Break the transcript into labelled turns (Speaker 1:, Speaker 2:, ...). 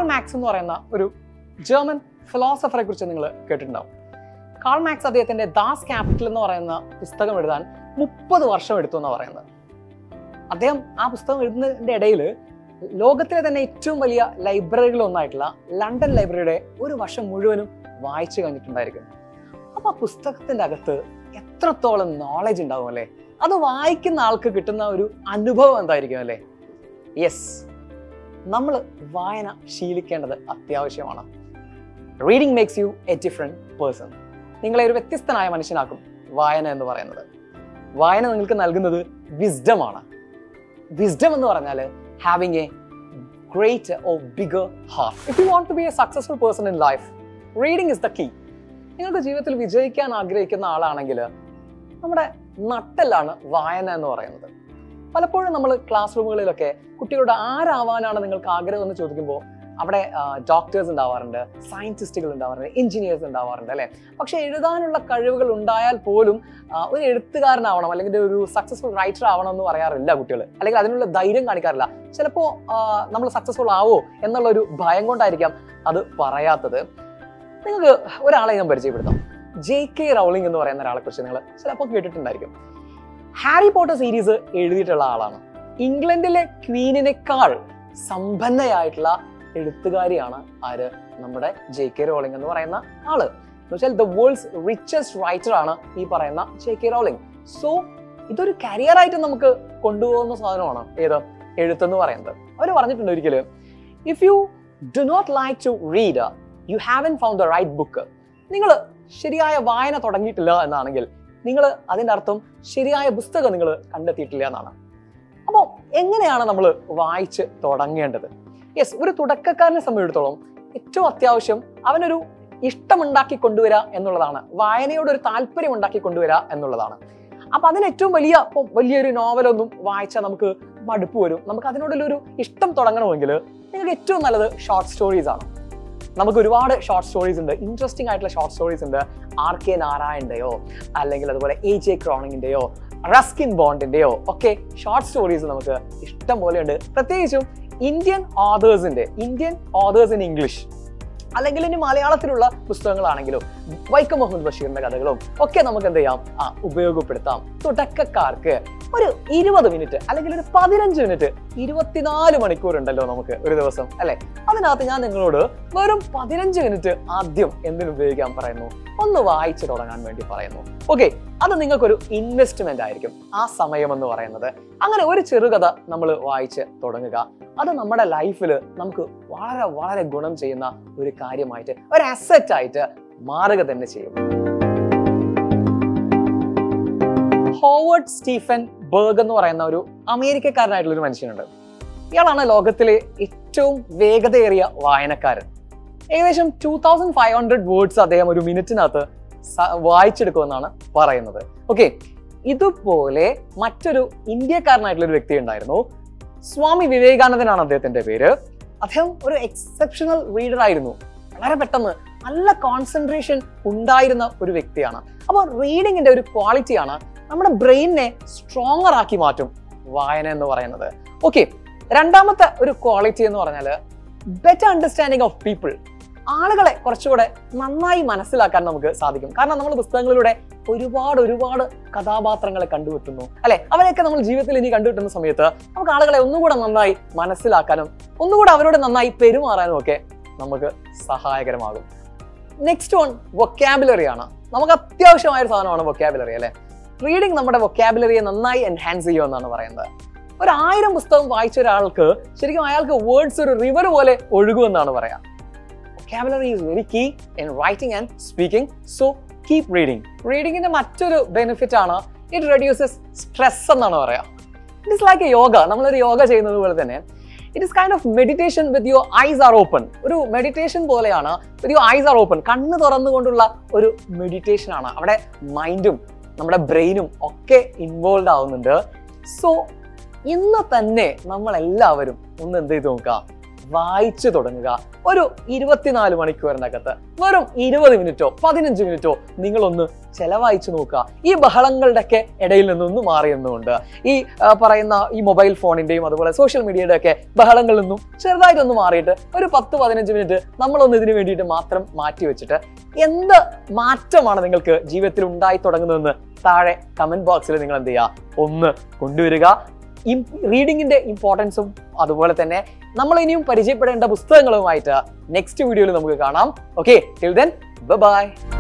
Speaker 1: max എന്ന് പറയുന്ന ഒരു ജർമ്മൻ ഫിലോസഫറെ കുറിച്ച് നിങ്ങൾ കേട്ടിട്ടുണ്ടാവും കാൾ മാക്സ് അദ്ദേഹത്തിന്റെ ദാസ് ക്യാപിറ്റൽ എന്ന് പറയുന്ന പുസ്തകം എഴുതാൻ മുപ്പത് വർഷം എടുത്തു എന്നാണ് പറയുന്നത് അദ്ദേഹം ആ പുസ്തകം എഴുതുന്നതിന്റെ ഇടയിൽ ലോകത്തിലെ തന്നെ ഏറ്റവും വലിയ ലൈബ്രറികളിൽ ഒന്നായിട്ടുള്ള ലണ്ടൻ ലൈബ്രറിയുടെ ഒരു വർഷം മുഴുവനും വായിച്ചു കഴിഞ്ഞിട്ടുണ്ടായിരിക്കും അപ്പൊ ആ പുസ്തകത്തിന്റെ അകത്ത് എത്രത്തോളം നോളജ് ഉണ്ടാവും അല്ലേ അത് വായിക്കുന്ന ആൾക്ക് കിട്ടുന്ന ഒരു അനുഭവം എന്തായിരിക്കും അല്ലേ യെസ് നമ്മൾ വായന ശീലിക്കേണ്ടത് അത്യാവശ്യമാണ് reading makes you a different person നിങ്ങളെ ഒരു വ്യത്യസ്തനായ മനുഷ്യനാക്കും വായന എന്ന് പറയുന്നത് വായന നിങ്ങൾക്ക് നൽകുന്നത് വിസ്ഡമാണ് വിസ്ഡം എന്ന് പറഞ്ഞാൽ having a great or bigger heart if you want to be a successful person in life reading is the key നിങ്ങൾക്ക് ജീവിതത്തിൽ വിജയിക്കാൻ ആഗ്രഹിക്കുന്ന ആളാണെങ്കിൽ നമ്മുടെ നട്ടെല്ലാണ് വായന എന്ന് പറയുന്നത് പലപ്പോഴും നമ്മൾ ക്ലാസ് റൂമുകളിലൊക്കെ കുട്ടികളോട് ആരാവാനാണ് നിങ്ങൾക്ക് ആഗ്രഹം എന്ന് ചോദിക്കുമ്പോൾ അവിടെ ഡോക്ടേഴ്സ് ഉണ്ടാവാറുണ്ട് സയന്റിസ്റ്റുകൾ ഉണ്ടാവാറുണ്ട് എഞ്ചിനീയേഴ്സ് ഉണ്ടാവാറുണ്ട് അല്ലെ പക്ഷെ എഴുതാനുള്ള കഴിവുകൾ ഉണ്ടായാൽ പോലും ആ, ഒരു എഴുത്തുകാരനാവണം അല്ലെങ്കിൽ ഒരു സക്സസ്ഫുൾ റൈറ്റർ ആവണം എന്ന് പറയാറില്ല കുട്ടികൾ അല്ലെങ്കിൽ അതിനുള്ള ധൈര്യം കാണിക്കാറില്ല ചിലപ്പോൾ നമ്മൾ സക്സസ്ഫുൾ ആവോ എന്നുള്ള ഒരു ഭയം കൊണ്ടായിരിക്കാം അത് പറയാത്തത് നിങ്ങൾക്ക് ഒരാളെ ഞാൻ പരിചയപ്പെടുത്താം ജെ കെ റൗളിംഗ് എന്ന് പറയുന്ന ഒരാളെ കുറിച്ച് നിങ്ങൾ ചിലപ്പോൾ കേട്ടിട്ടുണ്ടായിരിക്കും ഹാരി പോട്ടർ സീരീസ് എഴുതിയിട്ടുള്ള ആളാണ് ഇംഗ്ലണ്ടിലെ ക്വീനിനേക്കാൾ സമ്പന്നയായിട്ടുള്ള എഴുത്തുകാരിയാണ് ആര് നമ്മുടെ ജെ കെ റോളിംഗ് എന്ന് പറയുന്ന ആള് എന്ന് വെച്ചാൽ ദ വേൾഡ്സ് റിച്ചസ്റ്റ് റൈറ്റർ ആണ് ഈ പറയുന്ന ജെ കെ റോളിംഗ് സോ ഇതൊരു കരിയർ ആയിട്ട് നമുക്ക് കൊണ്ടുപോകുന്ന സാധനമാണ് ഏത് എഴുത്തെന്ന് പറയുന്നത് അവർ പറഞ്ഞിട്ടുണ്ട് ഒരിക്കല് if you do not like to read you haven't found the right book നിങ്ങൾ ശരിയായ വായന തുടങ്ങിയിട്ടില്ല എന്നാണെങ്കിൽ നിങ്ങൾ അതിൻ്റെ അർത്ഥം ശരിയായ പുസ്തകം നിങ്ങൾ കണ്ടെത്തിയിട്ടില്ല എന്നാണ് അപ്പോൾ എങ്ങനെയാണ് നമ്മൾ വായിച്ച് തുടങ്ങേണ്ടത് യെസ് ഒരു തുടക്കക്കാരനെ സംബന്ധിച്ചിടത്തോളം ഏറ്റവും അത്യാവശ്യം അവനൊരു ഇഷ്ടമുണ്ടാക്കി കൊണ്ടുവരിക എന്നുള്ളതാണ് വായനയോട് ഒരു താല്പര്യം ഉണ്ടാക്കി കൊണ്ടുവരിക എന്നുള്ളതാണ് അപ്പൊ അതിന് ഏറ്റവും വലിയ ഇപ്പൊ വലിയൊരു നോവലൊന്നും വായിച്ചാൽ നമുക്ക് മടുപ്പ് വരും നമുക്ക് അതിനോടുള്ള ഒരു ഇഷ്ടം തുടങ്ങണമെങ്കിൽ നിങ്ങൾക്ക് ഏറ്റവും നല്ലത് ഷോർട്ട് സ്റ്റോറീസ് ആണ് നമുക്ക് ഒരുപാട് ഷോർട്ട് സ്റ്റോറീസ് ഉണ്ട് ഇൻട്രസ്റ്റിംഗ് ആയിട്ടുള്ള ഷോർട്ട് സ്റ്റോറീസ് ഉണ്ട് ആർ കെ നാരായണന്റെയോ അല്ലെങ്കിൽ അതുപോലെ എ ജെ ക്രോണിങ്ങിന്റെയോ റസ്കിൻ ബോണ്ടിന്റെയോ ഒക്കെ ഷോർട്ട് സ്റ്റോറീസ് നമുക്ക് ഇഷ്ടം പോലെ ഉണ്ട് പ്രത്യേകിച്ചും ഇന്ത്യൻ ഓതേഴ്സിന്റെ ഇന്ത്യൻ ഓതേഴ്സ് ഇൻ ഇംഗ്ലീഷ് അല്ലെങ്കിൽ ഇനി മലയാളത്തിലുള്ള പുസ്തകങ്ങളാണെങ്കിലും വൈക്കം മുഹമ്മദ് ബഷീറിന്റെ കഥകളും ഒക്കെ നമുക്ക് എന്ത് ചെയ്യാം ആ ഉപയോഗപ്പെടുത്താം തുടക്കക്കാർക്ക് ഒരു ഇരുപത് മിനിറ്റ് അല്ലെങ്കിൽ ഒരു പതിനഞ്ച് മിനിറ്റ് ഇരുപത്തിനാല് മണിക്കൂർ ഉണ്ടല്ലോ നമുക്ക് ഒരു ദിവസം അല്ലെ അതിനകത്ത് ഞാൻ നിങ്ങളോട് വെറും പതിനഞ്ച് മിനിറ്റ് ആദ്യം എന്തിനു ഉപയോഗിക്കാൻ പറയുന്നു ഒന്ന് വായിച്ചു തുടങ്ങാൻ വേണ്ടി പറയുന്നു ഓക്കെ അത് നിങ്ങൾക്കൊരു ഇൻവെസ്റ്റ്മെന്റ് ആയിരിക്കും ആ സമയം എന്ന് പറയുന്നത് അങ്ങനെ ഒരു ചെറുകഥ നമ്മൾ വായിച്ച് തുടങ്ങുക അത് നമ്മുടെ ലൈഫിൽ നമുക്ക് വളരെ വളരെ ഗുണം ചെയ്യുന്ന ഒരു കാര്യമായിട്ട് ഒരു അസറ്റ് ആയിട്ട് മാറുക തന്നെ ചെയ്യും ഹോവേർഡ് സ്റ്റീഫൻ ബർഗ് എന്ന് പറയുന്ന ഒരു അമേരിക്കക്കാരനായിട്ടുള്ള ഒരു മനുഷ്യനുണ്ട് ഇയാളാണ് ലോകത്തിലെ ഏറ്റവും വേഗതയേറിയ വായനക്കാരൻ ഏകദേശം two thousand five hundred words അദ്ദേഹം ഒരു മിനിറ്റിനകത്ത് സ- വായിച്ചെടുക്കുമെന്നാണ് പറയുന്നത് ഓക്കെ ഇതുപോലെ മറ്റൊരു ഇന്ത്യക്കാരനായിട്ടുള്ള ഒരു വ്യക്തി ഉണ്ടായിരുന്നു സ്വാമി വിവേകാനന്ദനാണ് അദ്ദേഹത്തിന്റെ പേര് അദ്ദേഹം ഒരു എക്സെപ്ഷണൽ റീഡർ ആയിരുന്നു വളരെ പെട്ടെന്ന് നല്ല കോൺസെൻട്രേഷൻ ഉണ്ടായിരുന്ന ഒരു വ്യക്തിയാണ് അപ്പോൾ റീഡിങ്ങിന്റെ ഒരു ക്വാളിറ്റിയാണ് നമ്മുടെ ബ്രെയിനിനെ സ്ട്രോങ്ങർ ആക്കി മാറ്റും വായന എന്ന് പറയുന്നത് ഓക്കെ രണ്ടാമത്തെ ഒരു ക്വാളിറ്റി എന്ന് പറഞ്ഞാൽ ബെറ്റർ അണ്ടർസ്റ്റാൻഡിങ് ഓഫ് പീപ്പിൾ ആളുകളെ കുറച്ചുകൂടെ നന്നായി മനസ്സിലാക്കാൻ നമുക്ക് സാധിക്കും കാരണം നമ്മൾ പുസ്തകങ്ങളിലൂടെ ഒരുപാട് ഒരുപാട് കഥാപാത്രങ്ങളെ കണ്ടുകിട്ടുന്നു അല്ലെ അവരെയൊക്കെ നമ്മൾ ജീവിതത്തിൽ ഇനി കണ്ടുകിട്ടുന്ന സമയത്ത് നമുക്ക് ആളുകളെ ഒന്നുകൂടെ നന്നായി മനസ്സിലാക്കാനും ഒന്നുകൂടെ അവരോട് നന്നായി പെരുമാറാനും ഒക്കെ നമുക്ക് സഹായകരമാകും നെക്സ്റ്റ് വൺ വൊക്കാബുലറി ആണ് നമുക്ക് അത്യാവശ്യമായ ഒരു സാധനമാണ് വൊക്കാബുലറി അല്ലെ റീഡിങ് നമ്മുടെ വൊക്കാബുലറിയെ നന്നായി എൻഹാൻസ് ചെയ്യുമെന്നാണ് പറയുന്നത് ഒരു ആയിരം പുസ്തകം വായിച്ച ഒരാൾക്ക് ശരിക്കും അയാൾക്ക് വേർഡ്സ് ഒരു റിവർ പോലെ ഒഴുകുമെന്നാണ് പറയാം vocabulary is very key in writing and speaking so keep reading റീഡിങ്ങിന്റെ മറ്റൊരു ബെനിഫിറ്റ് ആണ് ഇറ്റ് റെഡ്യൂസസ് സ്ട്രെസ് എന്നാണ് പറയാം it is like a yoga നമ്മളൊരു യോഗ ചെയ്യുന്നത് പോലെ തന്നെ it is kind of meditation with your eyes are open ഒരു മെഡിറ്റേഷൻ പോലെയാണ് with your eyes are open കണ്ണ് തുറന്നുകൊണ്ടുള്ള ഒരു മെഡിറ്റേഷൻ ആണ് അവിടെ മൈൻഡും നമ്മുടെ ബ്രെയിനും ഒക്കെ ഇൻവോൾവ് ആവുന്നുണ്ട് സോ ഇന്ന് തന്നെ നമ്മൾ എല്ലാവരും ഒന്ന് എന്ത് ചെയ്ത് നോക്കുക വായിച്ചു തുടങ്ങുക ഒരു ഇരുപത്തിനാല് മണിക്കൂറിനകത്ത് വെറും ഇരുപത് മിനിറ്റോ പതിനഞ്ച് മിനിറ്റോ നിങ്ങളൊന്ന് ചെലവഴിച്ചു നോക്കുക ഈ ബഹളങ്ങളുടെയൊക്കെ ഇടയിൽ നിന്നൊന്ന് മാറിയെന്നുകൊണ്ട് ഈ ആ, പറയുന്ന ഈ മൊബൈൽ ഫോണിന്റെയും അതുപോലെ സോഷ്യൽ മീഡിയയുടെ ഒക്കെ ബഹളങ്ങളിൽ നിന്നും ചെറുതായിട്ടൊന്ന് മാറിയിട്ട് ഒരു പത്ത് പതിനഞ്ച് മിനിറ്റ് നമ്മളൊന്ന് ഇതിനു വേണ്ടിയിട്ട് മാത്രം മാറ്റി വെച്ചിട്ട് എന്ത് മാറ്റമാണ് നിങ്ങൾക്ക് ജീവിതത്തിൽ ഉണ്ടായി തുടങ്ങുന്നതെന്ന് താഴെ കമന്റ് ബോക്സിൽ നിങ്ങൾ എന്ത് ചെയ്യുക ഒന്ന് കൊണ്ടുവരിക റീഡിങ്ങിന്റെ ഇമ്പോർട്ടൻസും അതുപോലെ തന്നെ നമ്മൾ ഇനിയും പരിചയപ്പെടേണ്ട പുസ്തകങ്ങളുമായിട്ട് നെക്സ്റ്റ് വീഡിയോയിൽ നമുക്ക് കാണാം ഓക്കെ ടിൽ ദെൻ ബൈ